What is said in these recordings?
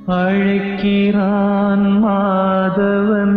அழைக்கிறான் மாதவன்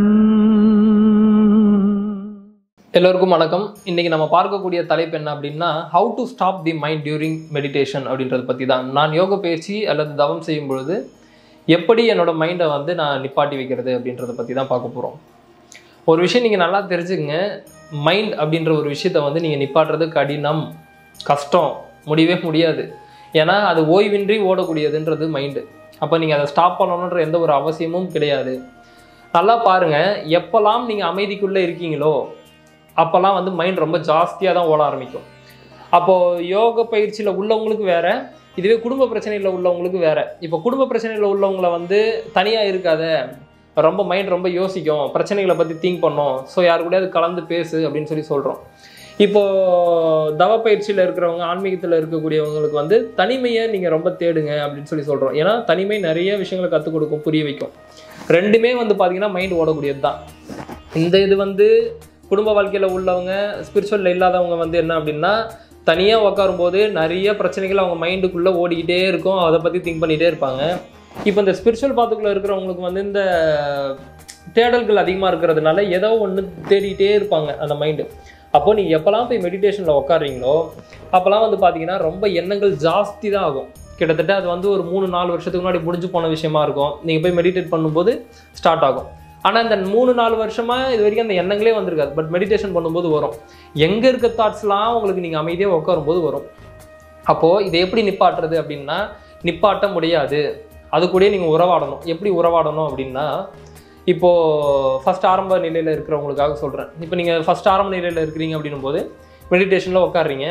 எல்லோருக்கும் வணக்கம் இன்னைக்கு நம்ம பார்க்கக்கூடிய தலைப்பு என்ன அப்படின்னா how to stop the mind during meditation அப்படின்றத பற்றி தான் நான் யோக பயிற்சி அல்லது தவம் செய்யும் பொழுது எப்படி என்னோட மைண்டை வந்து நான் நிப்பாட்டி வைக்கிறது அப்படின்றத பற்றி தான் பார்க்க போகிறோம் ஒரு விஷயம் நீங்கள் நல்லா தெரிஞ்சுக்கங்க மைண்ட் அப்படின்ற ஒரு விஷயத்தை வந்து நீங்கள் நிப்பாட்டுறது கடினம் கஷ்டம் முடியவே முடியாது ஏன்னா அது ஓய்வின்றி ஓடக்கூடியதுன்றது மைண்டு அப்போ நீங்கள் அதை ஸ்டாப் பண்ணணுன்ற எந்த ஒரு அவசியமும் கிடையாது நல்லா பாருங்கள் எப்போல்லாம் நீங்கள் அமைதிக்குள்ளே இருக்கீங்களோ அப்போல்லாம் வந்து மைண்ட் ரொம்ப ஜாஸ்தியாக தான் ஓட ஆரம்பிக்கும் அப்போது யோக பயிற்சியில் உள்ளவங்களுக்கு வேற இதுவே குடும்ப பிரச்சனையில் உள்ளவங்களுக்கு வேற இப்போ குடும்ப பிரச்சனையில் உள்ளவங்கள வந்து தனியாக இருக்காத ரொம்ப மைண்ட் ரொம்ப யோசிக்கும் பிரச்சனைகளை பற்றி திங்க் பண்ணும் ஸோ யாரு கூடயாவது கலந்து பேசு அப்படின்னு சொல்லி சொல்கிறோம் இப்போது தவ பயிற்சியில் இருக்கிறவங்க ஆன்மீகத்தில் இருக்கக்கூடியவங்களுக்கு வந்து தனிமையை நீங்கள் ரொம்ப தேடுங்க அப்படின்னு சொல்லி சொல்கிறோம் ஏன்னா தனிமை நிறைய விஷயங்களை கற்றுக் கொடுக்கும் புரிய வைக்கும் ரெண்டுமே வந்து பார்த்தீங்கன்னா மைண்ட் ஓடக்கூடியது தான் இந்த இது வந்து குடும்ப வாழ்க்கையில் உள்ளவங்க ஸ்பிரிச்சுவலில் இல்லாதவங்க வந்து என்ன அப்படின்னா தனியாக உட்காரும்போது நிறைய பிரச்சனைகள் அவங்க மைண்டுக்குள்ளே ஓடிக்கிட்டே இருக்கும் அதை பற்றி திங்க் பண்ணிகிட்டே இருப்பாங்க இப்போ இந்த ஸ்பிரிச்சுவல் பாத்துக்குள்ளே இருக்கிறவங்களுக்கு வந்து இந்த தேடல்கள் அதிகமாக இருக்கிறதுனால ஏதோ ஒன்று தேடிக்கிட்டே இருப்பாங்க அந்த மைண்டு அப்போ நீங்கள் எப்போல்லாம் போய் மெடிடேஷனில் உட்காருறீங்களோ அப்போல்லாம் வந்து பார்த்தீங்கன்னா ரொம்ப எண்ணங்கள் ஜாஸ்தி தான் ஆகும் கிட்டத்தட்ட அது வந்து ஒரு மூணு நாலு வருஷத்துக்கு முன்னாடி முடிஞ்சு போன விஷயமா இருக்கும் நீங்கள் போய் மெடிடேட் பண்ணும்போது ஸ்டார்ட் ஆகும் ஆனால் இந்த மூணு நாலு வருஷமாக இது வரைக்கும் அந்த எண்ணங்களே வந்திருக்காது பட் மெடிடேஷன் பண்ணும்போது வரும் எங்கே இருக்க தாட்ஸ்லாம் உங்களுக்கு நீங்கள் அமைதியாக உட்காரும்போது வரும் அப்போது இதை எப்படி நிப்பாட்டுறது அப்படின்னா நிப்பாட்ட முடியாது அது கூடயே நீங்கள் உறவாடணும் எப்படி உறவாடணும் அப்படின்னா இப்போது ஃபஸ்ட் ஆரம்ப நிலையில் இருக்கிறவங்களுக்காக சொல்கிறேன் இப்போ நீங்கள் ஃபஸ்ட் ஆரம்ப நிலையில் இருக்கிறீங்க அப்படின்னும் போது மெடிடேஷனில் உட்காடுறீங்க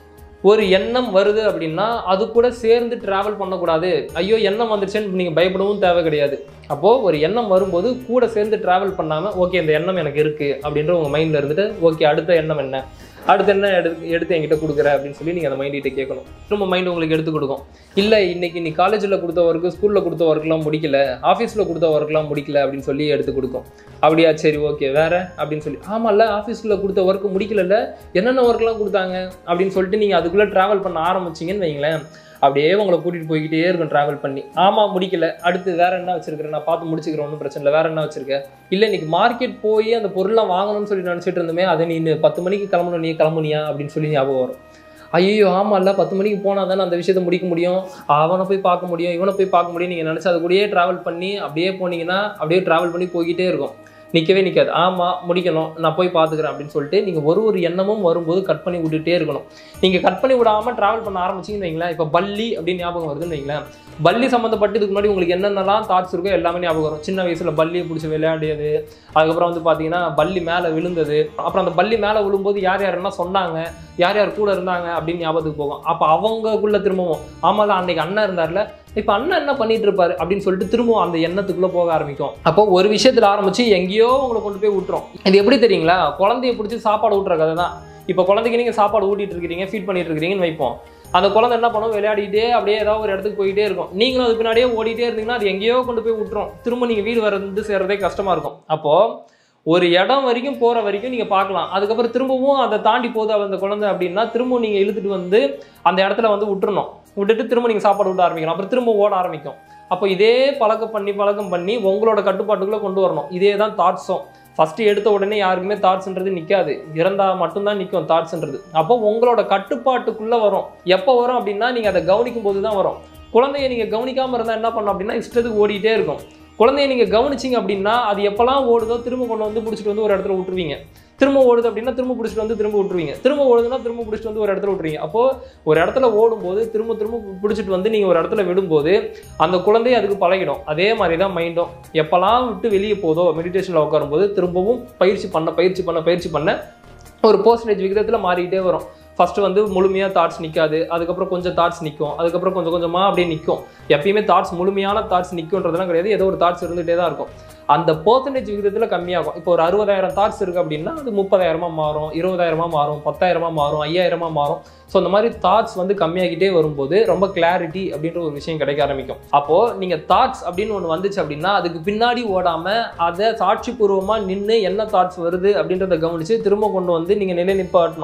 ஒரு எண்ணம் வருது அப்படின்னா அது கூட சேர்ந்து ட்ராவல் பண்ணக்கூடாது ஐயோ எண்ணம் வந்துருச்சுன்னு நீங்கள் பயப்படவும் தேவை கிடையாது அப்போது ஒரு எண்ணம் வரும்போது கூட சேர்ந்து ட்ராவல் பண்ணாமல் ஓகே இந்த எண்ணம் எனக்கு இருக்குது அப்படின்ற உங்கள் மைண்டில் இருந்துட்டு ஓகே அடுத்த எண்ணம் என்ன அடுத்து என்ன எடுத்து எடுத்து என்கிட்ட கொடுக்குற அப்படின்னு சொல்லி நீங்கள் அந்த மைண்ட்கிட்ட கேட்கணும் திரும்ப மைண்ட் உங்களுக்கு எடுத்து கொடுக்கும் இல்லை இன்னைக்கு நீ காலேஜில் கொடுத்த ஒர்க்கு ஸ்கூலில் கொடுத்த ஒர்க்லாம் முடிக்கல ஆஃபீஸில் கொடுத்த ஒர்க்லாம் முடிக்கல அப்படின்னு சொல்லி எடுத்து கொடுக்கும் அப்படியா சரி ஓகே வேற அப்படின்னு சொல்லி ஆமாம்ல ஆஃபீஸில் கொடுத்த ஒர்க்கு முடிக்கலல்ல என்னென்ன ஒர்க்லாம் கொடுத்தாங்க அப்படின்னு சொல்லிட்டு நீங்கள் அதுக்குள்ளே ட்ராவல் பண்ண ஆரம்பிச்சிங்கன்னு வைங்களேன் அப்படியே உங்களை கூட்டிகிட்டு போய்கிட்டே இருக்கும் ட்ராவல் பண்ணி ஆமாம் முடிக்கல அடுத்து வேற என்ன வச்சிருக்கிறேன் நான் பார்த்து முடிச்சுக்கிறேன் ஒன்றும் பிரச்சனை இல்லை வேற என்ன வச்சிருக்கேன் இல்லை இன்னைக்கு மார்க்கெட் போய் அந்த பொருள்லாம் வாங்கணும்னு சொல்லி நினச்சிட்டு இருந்தோமே அதை நீ இன்னும் பத்து மணிக்கு கிளம்பணும் நீ கிளம்புனியா அப்படின்னு சொல்லி ஞாபகம் வரும் ஐயோ ஆமாம்ல பத்து மணிக்கு போனால் தானே அந்த விஷயத்தை முடிக்க முடியும் அவனை போய் பார்க்க முடியும் இவனை போய் பார்க்க முடியும் நீங்கள் நினச்சி அது கூடயே ட்ராவல் பண்ணி அப்படியே போனீங்கன்னா அப்படியே ட்ராவல் பண்ணி போய்கிட்டே இருக்கும் நிற்கவே நிற்காது ஆமாம் முடிக்கணும் நான் போய் பார்த்துக்கிறேன் அப்படின்னு சொல்லிட்டு நீங்கள் ஒரு ஒரு எண்ணமும் வரும்போது கட் பண்ணி விட்டுட்டே இருக்கணும் நீங்கள் கட் பண்ணி விடாமல் ட்ராவல் பண்ண ஆரம்பிச்சிங்கன்னு வைங்களேன் இப்போ பள்ளி அப்படின்னு ஞாபகம் வருதுன்னு வைங்களேன் பள்ளி சம்மந்தப்பட்டு இதுக்கு முன்னாடி உங்களுக்கு என்னென்னலாம் தாட்ஸ் இருக்கோ எல்லாமே ஞாபகம் வரும் சின்ன வயசில் பள்ளியை பிடிச்சி விளையாடியது அதுக்கப்புறம் வந்து பார்த்தீங்கன்னா பள்ளி மேலே விழுந்தது அப்புறம் அந்த பள்ளி மேலே விழும்போது யார் யார் என்ன சொன்னாங்க யார் யார் கூட இருந்தாங்க அப்படின்னு ஞாபகத்துக்கு போகும் அப்போ அவங்கக்குள்ள திரும்பவும் ஆமாம் அன்னைக்கு அண்ணன் இருந்தார்ல இப்போ அண்ணன் என்ன பண்ணிட்டு இருப்பாரு அப்படின்னு சொல்லிட்டு திரும்பவும் அந்த எண்ணத்துக்குள்ளே போக ஆரம்பிக்கும் அப்போ ஒரு விஷயத்தில் ஆரம்பிச்சு எங்கேயோ உங்களை கொண்டு போய் விட்டுரும் இது எப்படி தெரியுங்களா குழந்தைய பிடிச்சி சாப்பாடு ஊட்டுற கதை தான் இப்போ குழந்தைக்கு நீங்கள் சாப்பாடு ஊட்டிட்டு இருக்கிறீங்க ஃபீட் பண்ணிட்டு இருக்கிறீங்கன்னு வைப்போம் அந்த குழந்தை என்ன பண்ணும் விளையாடிட்டே அப்படியே ஏதாவது ஒரு இடத்துக்கு போயிட்டே இருக்கும் நீங்களும் அது பின்னாடியே ஓடிட்டே இருந்தீங்கன்னா அது எங்கேயோ கொண்டு போய் விட்டுரும் திரும்ப நீங்கள் வீடு வந்து சேர்றதே கஷ்டமாக இருக்கும் அப்போது ஒரு இடம் வரைக்கும் போகிற வரைக்கும் நீங்கள் பார்க்கலாம் அதுக்கப்புறம் திரும்பவும் அதை தாண்டி போகுது அந்த குழந்தை அப்படின்னா திரும்பவும் நீங்கள் இழுத்துட்டு வந்து அந்த இடத்துல வந்து விட்டுறணும் விட்டுட்டு திரும்ப நீங்கள் சாப்பாடு விட ஆரம்பிக்கணும் அப்புறம் திரும்ப ஓட ஆரம்பிக்கும் அப்போ இதே பழக்கம் பண்ணி பழக்கம் பண்ணி உங்களோட கட்டுப்பாட்டுக்குள்ளே கொண்டு வரணும் இதே தான் தாட்ஸும் ஃபஸ்ட்டு எடுத்த உடனே யாருக்குமே தாட்ஸ்ன்றது நிற்காது இறந்தால் மட்டும்தான் நிற்கும் தாட்ஸ்ன்றது அப்போ உங்களோட கட்டுப்பாட்டுக்குள்ளே வரும் எப்போ வரும் அப்படின்னா நீங்கள் அதை கவனிக்கும் போது தான் வரும் குழந்தைய நீங்கள் கவனிக்காமல் இருந்தால் என்ன பண்ணணும் அப்படின்னா இஷ்டத்துக்கு ஓடிட்டே இருக்கும் குழந்தைய நீங்கள் கவனிச்சிங்க அப்படின்னா அது எப்போல்லாம் ஓடுதோ திரும்ப கொண்டு வந்து பிடிச்சிட்டு வந்து ஒரு இடத்துல விட்டுருவீங்க திரும்ப ஓடுது அப்படின்னா திரும்ப பிடிச்சிட்டு வந்து திரும்ப விட்டுருவீங்க திரும்ப ஓடுதுன்னா திரும்ப பிடிச்சிட்டு வந்து ஒரு இடத்துல விட்டுருவீங்க அப்போ ஒரு இடத்துல ஓடும்போது திரும்ப திரும்ப பிடிச்சிட்டு வந்து நீங்கள் ஒரு இடத்துல விடும்போது அந்த குழந்தை அதுக்கு பழகிடும் அதே மாதிரி தான் மைண்டும் எப்போல்லாம் விட்டு வெளியே போதோ மெடிடேஷனில் உட்காரும்போது திரும்பவும் பயிற்சி பண்ண பயிற்சி பண்ண பயிற்சி பண்ண ஒரு பர்சன்டேஜ் விகிதத்தில் மாறிக்கிட்டே வரும் ஃபஸ்ட்டு வந்து முழுமையாக தாட்ஸ் நிற்காது அதுக்கப்புறம் கொஞ்சம் தாட்ஸ் நிற்கும் அதுக்கப்புறம் கொஞ்சம் கொஞ்சமாக அப்படியே நிற்கும் எப்பயுமே தாட்ஸ் முழுமையான தாட்ஸ் நிற்கும்ன்றதுலாம் கிடையாது ஏதோ ஒரு தாட்ஸ் இருந்துகிட்டே தான் இருக்கும் அந்த பர்சன்டேஜ் விகிதத்தில் கம்மியாகும் இப்போ ஒரு அறுபதாயிரம் தாட்ஸ் இருக்குது அப்படின்னா அது முப்பதாயிரமா மாறும் இருபதாயிரமா மாறும் பத்தாயிரமா மாறும் ஐயாயிரமா மாறும் ஸோ இந்த மாதிரி தாட்ஸ் வந்து கம்மியாகிட்டே வரும்போது ரொம்ப கிளாரிட்டி அப்படின்ற ஒரு விஷயம் கிடைக்க ஆரம்பிக்கும் அப்போது நீங்கள் தாட்ஸ் அப்படின்னு ஒன்று வந்துச்சு அப்படின்னா அதுக்கு பின்னாடி ஓடாமல் அதை சாட்சிபூர்வமாக நின்று என்ன தாட்ஸ் வருது அப்படின்றத கவனித்து திரும்ப கொண்டு வந்து நீங்கள் நிலை நிப்பாட்டணும்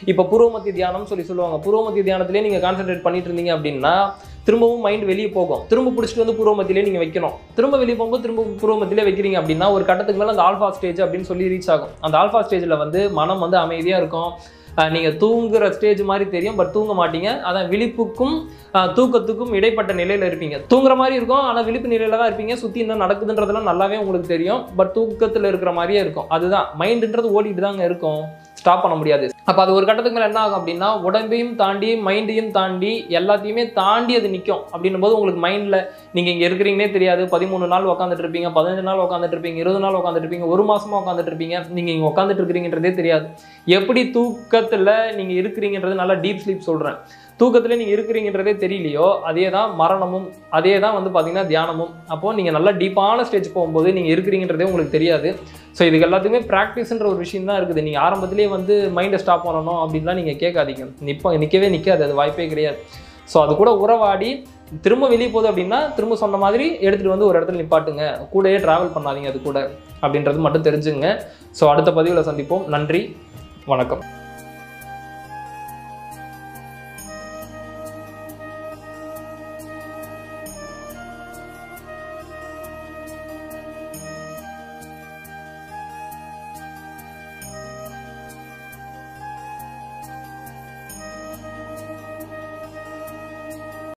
இப்போ பூர்வமத்திய தியானம் சொல்லி சொல்லுவாங்க பூர்வமத்திய தியானத்திலே நீங்கள் கான்சென்ட்ரேட் பண்ணிட்டு இருந்தீங்க அப்படின்னா திரும்பவும் மைண்ட் வெளியே போகும் திரும்ப பிடிச்சிட்டு வந்து பூர்வமத்திலே நீங்கள் வைக்கணும் திரும்ப வெளியே போகும்போது திரும்ப பூர்வமத்திலே வைக்கிறீங்க அப்படின்னா ஒரு கட்டத்துக்கு மேலே அந்த ஆல்ஃபா ஸ்டேஜ் அப்படின்னு சொல்லி ரீச் ஆகும் அந்த ஆல்ஃபா ஸ்டேஜில் வந்து மனம் வந்து அமைதியாக இருக்கும் அஹ் நீங்க தூங்குற ஸ்டேஜ் மாதிரி தெரியும் பட் தூங்க மாட்டீங்க அதான் விழிப்புக்கும் அஹ் தூக்கத்துக்கும் இடைப்பட்ட நிலையில இருப்பீங்க தூங்குற மாதிரி இருக்கும் ஆனா விழிப்பு நிலையில தான் இருப்பீங்க சுத்தி என்ன நடக்குதுன்றதெல்லாம் நல்லாவே உங்களுக்கு தெரியும் பட் தூக்கத்துல இருக்கிற மாதிரியே இருக்கும் அதுதான் மைண்டுன்றது ஓடிட்டு தாங்க இருக்கும் ஸ்டாப் பண்ண முடியாது அப்போ அது ஒரு கட்டத்துக்கு மேலே என்ன ஆகும் அப்படின்னா உடம்பையும் தாண்டி மைண்டையும் தாண்டி எல்லாத்தையுமே தாண்டி அது நிற்கும் அப்படின்னும் போது உங்களுக்கு மைண்டில் நீங்கள் இங்கே இருக்கிறீங்கன்னே தெரியாது பதிமூணு நாள் உட்காந்துட்டு இருப்பீங்க பதினஞ்சு நாள் உட்காந்துட்டு இருப்பீங்க இருபது நாள் உட்காந்துட்டு இருப்பீங்க ஒரு மாசமா உட்காந்துட்டு இருப்பீங்க நீங்கள் இங்கே உட்காந்துட்டு இருக்கிறீங்கன்றதே தெரியாது எப்படி தூக்கத்தில் நீங்கள் இருக்கிறீங்கன்றது நல்லா டீப் ஸ்லீப் சொல்கிறேன் தூக்கத்தில் நீங்கள் இருக்கிறீங்கன்றதே தெரியலையோ அதே தான் மரணமும் அதே தான் வந்து பார்த்தீங்கன்னா தியானமும் அப்போது நீங்கள் நல்லா டீப்பான ஸ்டேஜ் போகும்போது நீங்கள் இருக்கிறீங்கன்றதே உங்களுக்கு தெரியாது ஸோ இதுக்கு எல்லாத்துக்குமே ப்ராக்டிஸ்ன்ற ஒரு விஷயம் தான் இருக்குது நீங்கள் ஆரம்பத்திலேயே வந்து மைண்டை ஸ்டாப் பண்ணணும் அப்படின்லாம் நீங்கள் கேட்காதீங்க நிற்ப நிற்கவே நிற்காது அது வாய்ப்பே கிடையாது ஸோ அது கூட உறவாடி திரும்ப வெளியே போகுது அப்படின்னா திரும்ப சொன்ன மாதிரி எடுத்துகிட்டு வந்து ஒரு இடத்துல நிப்பாட்டுங்க கூடயே ட்ராவல் பண்ணாதீங்க அது கூட அப்படின்றது மட்டும் தெரிஞ்சுங்க ஸோ அடுத்த பதிவில் சந்திப்போம் நன்றி வணக்கம்